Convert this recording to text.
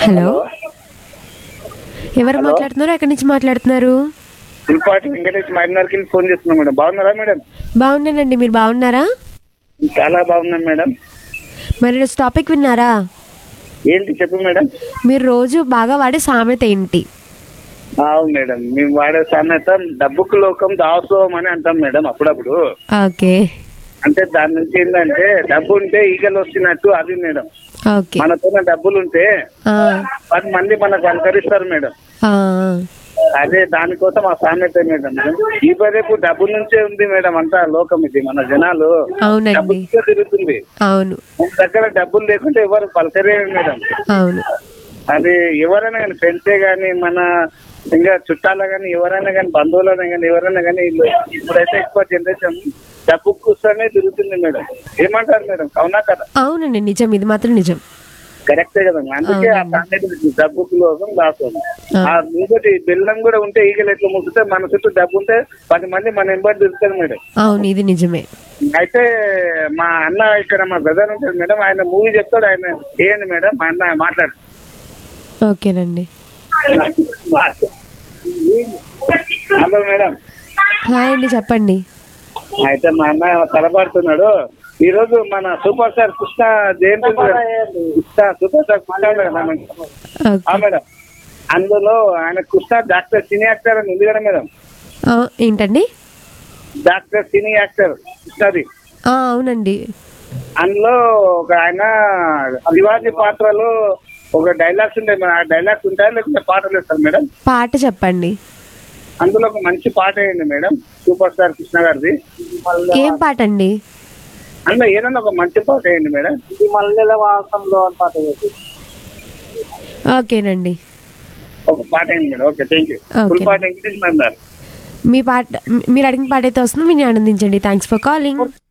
Hello ఎవరు మాట్లాడుతున్నారు ఎక్కడి నుంచి మాట్లాడుతున్నారు పుల్పాటి వెంకటేష్ మరినార్కి ఫోన్ చేస్తున్నాం మేడం బాగున్నారా మేడం బాగున్నానండి మీరు బాగున్నారా చాలా బాగున్నాం మేడం మరి ఈరోజు టాపిక్ విన్నారా ఏంటి చెప్పు మేడం మీరు రోజు బాగా వాడే సామెత ఏంటి అవును మేడం మేము వాడే సామెత డబ్బుకు లోకం దాసోహం అని అంటాం మేడం అప్పుడప్పుడు ఓకే అంటే దాని నుంచి ఏంటంటే డబ్బు ఉంటే ఈగలు వస్తున్నట్టు అది మేడం ఓకే మనకున్న డబ్బులు ఉంటే ఆ, పది మంది మనకు అనుకరిస్తారు మేడం ఆ, అదే దానికోసం ఆ సామెత మేడం ఈ రేపు డబ్బు నుంచే ఉంది మేడం అంతా లోకం ఇది మన జనాలు అవునండి డబ్బుతో తిరుగుతుంది అవును మన దగ్గర డబ్బులు లేకుంటే ఎవరు పలకరే మేడం అవును అది ఎవరైనా కానీ ఫ్రెండ్సే కానీ మన ఇంకా చుట్టాల కానీ ఎవరైనా కానీ బంధువులైనా కానీ ఎవరైనా కానీ వీళ్ళు ఇప్పుడైతే ఎక్కువ జనరేషన్ డబ్బు కూర్చొనే తిరుగుతుంది మేడం ఏమంటారు మేడం అవునా కదా అవునండి నిజం ఇది మాత్రం నిజం కరెక్టే కదా అందుకే ఆ అవునండి. సామెత డబ్బు కోసం దాసం ఆ. ఆ ఇంకోటి బెల్లం కూడా ఉంటే ఈగలు ఎట్లా ముగితే మన చుట్టూ డబ్బు ఉంటే పది మంది మన ఎంబడి తిరుగుతారు మేడం అవును ఇది నిజమే అయితే మా అన్న ఇక్కడ మా బ్రదర్ ఉంటాడు మేడం ఆయన మూవీ చెప్తాడు ఆయన ఏంది మేడం మా అన్న మాట్లాడు ఓకేనండి హలో మేడం హాయ్ అండి చెప్పండి అయితే మా అన్న తలపడుతున్నాడు ఈ రోజు మన సూపర్ స్టార్ కృష్ణ జయంతి ఉంది కదా. కృష్ణ సూపర్ స్టార్ కృష్ణ ఉంది కదా మేడం. ఆ ఓకే మేడం అందులో ఆయన కృష్ణ డాక్టర్ సినీ యాక్టర్ అని ఉంది కదా మేడం ఆ, ఏంటండి డాక్టర్ సినీ యాక్టర్ కృష్ణది ఆ, అవునండి అందులో ఒక ఆయన శివాజీ పాత్రలో ఒక డైలాగ్స్ ఉంటాయి మేడం ఆ డైలాగ్స్ ఉంటాయి లేకుంటే పాటలు వేస్తారు మేడం పాట చెప్పండి అందులో ఒక మంచి పాట వేయండి మేడం సూపర్ స్టార్ కృష్ణ గారిది ఏం పాట అండి అందులో ఏదైనా ఒక మంచి పాట వేయండి మేడం ఇది మల్లెల వాసంలో అని పాట వేసి ఓకేనండి ఒక పాట వేయండి madam okay thank you Okay. Full పాట వెంకటేష్ అన్నారు మీ పాట మీరు అడిగిన పాట అయితే వస్తుంది మీరు ఆనందించండి థ్యాంక్స్ ఫర్ కాలింగ్